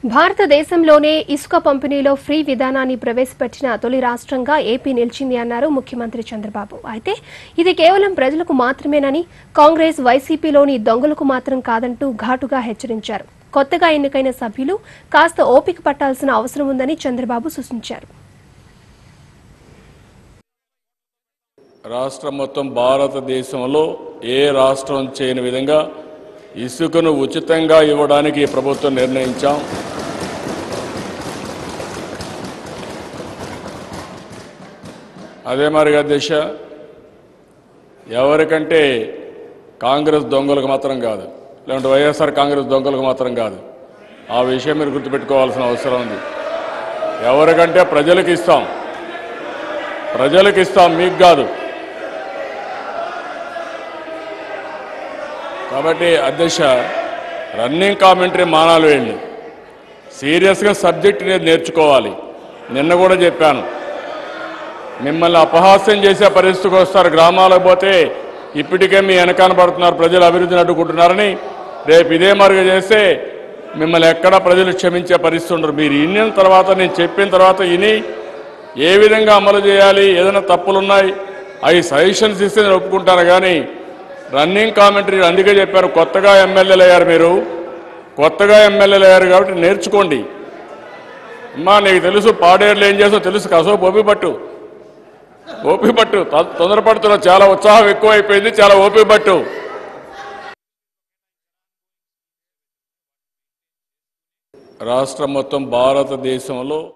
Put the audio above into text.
భారతదేశంలోనే ఇసుక పంపిణీలో ఫ్రీ విధానాన్ని ప్రవేశపెట్టిన తొలి రాష్ట్రంగా ఏపీ నిలిచింది అన్నారు ముఖ్యమంత్రి చంద్రబాబు అయితే ఇది కేవలం ప్రజలకు మాత్రమేనని కాంగ్రెస్ వైసీపీలోని దొంగలకు మాత్రం కాదంటూ ఘాటుగా హెచ్చరించారు కొత్తగా ఎన్నికైన సభ్యులు కాస్త ఓపిక పట్టాల్సిన అవసరం ఉందని చంద్రబాబు సూచించారు రాష్ట్రం మొత్తం భారతదేశంలో ఏ రాష్ట్రం చేయని విధంగా ఇసుకను ఉచితంగా ఇవ్వడానికి ఈ ప్రభుత్వం నిర్ణయించాం అదే మరిగా దిశ ఎవరికంటే కాంగ్రెస్ దొంగలకు మాత్రం కాదు లేదంటే వైఎస్ఆర్ కాంగ్రెస్ దొంగలకు మాత్రం కాదు ఆ విషయం మీరు గుర్తుపెట్టుకోవాల్సిన అవసరం ఉంది ఎవరికంటే ప్రజలకు ఇస్తాం ప్రజలకు ఇస్తాం మీకు కాదు కాబట్టి అధ్యక్ష రన్నింగ్ కామెంటరీ మానాలు వెళ్ళి సీరియస్గా సబ్జెక్ట్ అనేది నేర్చుకోవాలి నిన్న కూడా చెప్పాను మిమ్మల్ని అపహాస్యం చేసే పరిస్థితికి వస్తారు గ్రామాలకు పోతే ఇప్పటికే మీ వెనకాన పడుతున్నారు ప్రజలు అభివృద్ధిని అడ్డుకుంటున్నారని రేపు ఇదే మరుగు చేస్తే మిమ్మల్ని ఎక్కడా ప్రజలు క్షమించే పరిస్థితి ఉండరు మీరు ఇన్నిన తర్వాత నేను చెప్పిన తర్వాత ఇని ఏ విధంగా అమలు చేయాలి ఏదైనా తప్పులున్నాయి అవి సజెషన్స్ ఇస్తే నేను ఒప్పుకుంటాను కానీ రన్నింగ్ కామెంటరీ అందుకే చెప్పాను కొత్తగా ఎమ్మెల్యేలు అయ్యారు మీరు కొత్తగా ఎమ్మెల్యేలు అయ్యారు కాబట్టి నేర్చుకోండి అమ్మా నీకు తెలుసు పాడేరులు ఏం చేసో తెలుసు కాసేపు ఓపిక పట్టు ఓపిక పట్టు తొ- తొందరపడుతున్నా చాలా ఉత్సాహం ఎక్కువ అయిపోయింది చాలా ఓపిక పట్టు రాష్ట్రం మొత్తం భారతదేశంలో